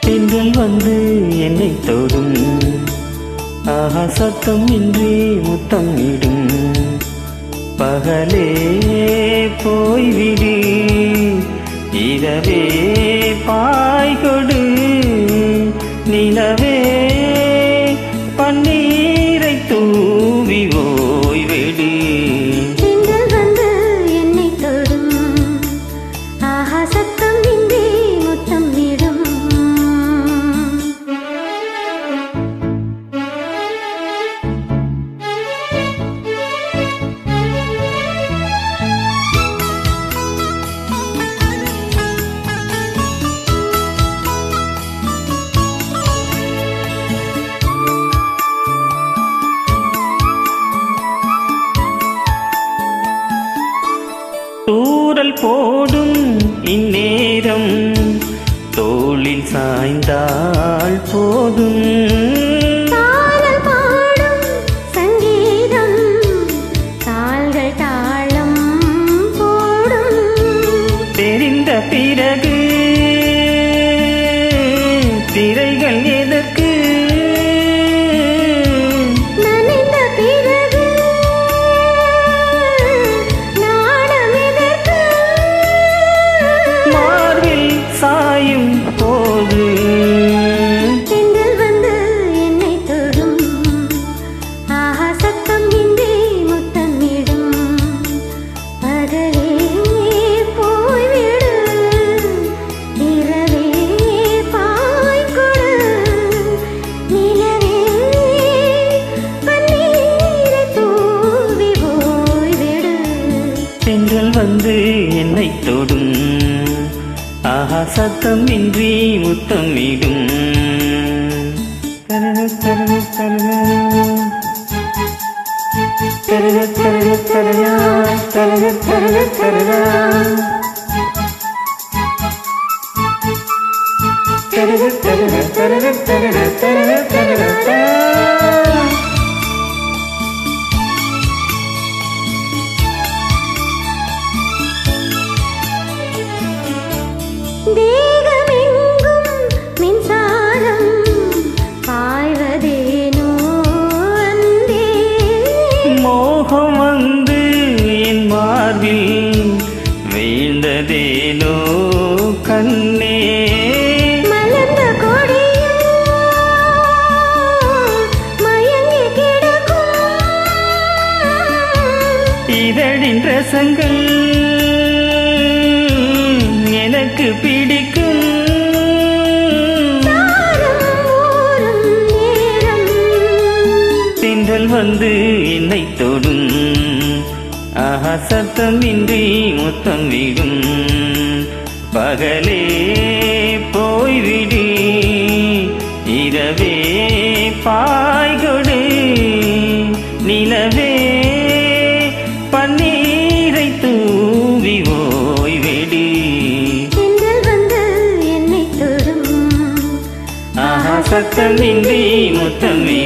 தென்றல் வந்து என்னை தொடும் ஆஹா சத்தம் இன்றி முத்தம் இடும் பகலே போய்விடு இரவே பாய் கொடு நிலவே பன்னீரை தூவி ஓய்விடு தென்றல் வந்து என்னை தொடும் ஆஹா சத்தம் இன்றி முத்தம் இடும் தூரல் போடும் இந்நேரம் தோளில் சாய்ந்தால் போதும் தாளம் பாடும் சங்கீதம் கால்கள் தாளம் போடும் தெரிந்த பிறகு திரைகள் எதற்கு நனைந்த பிறகு நாணம் எதற்கு மார்பில் சாயும் போது தென்றல் வந்து என்னை தொடும் ஆஹா சத்தம் இன்றி முத்தமிடும் பகலே போய்விடு இரவே பாய் கொடு நிலவே பன்னீரை தூவி போய்விடு தென்றல் வந்து என்னை தொடும் ஆஹா சத்தம் இன்றி முத்தமிடும் தரர தரர தரர தரர தரரா, தரர தரர தரரா. தரர தரர தரர தரர தரர தரர தரரா. தேகமெங்கும் மின்சாரம் பாய்வதேனோ அன்பே மோகம் வந்து என் மார்பில் வீழ்ந்ததேனோ கண்ணே மலர்ந்த கொடியும் மயங்கி கிடக்கும் இதழின் ரசங்கள் எனக்கு பிடிக்கும் தாரம் ஊறும் நேரம் தென்றல் வந்து என்னை தொடும் ஆஹா சத்தம் இன்றி முத்தம் விடும் பகலே போய்விடு இரவே பாய்கொடு நிலவே பன்னீரை தூவி ஓய்வெடு தென்றல் வந்து என்னை தொடும் ஆஹா சத்தம் இன்றி முத்தம் விடும்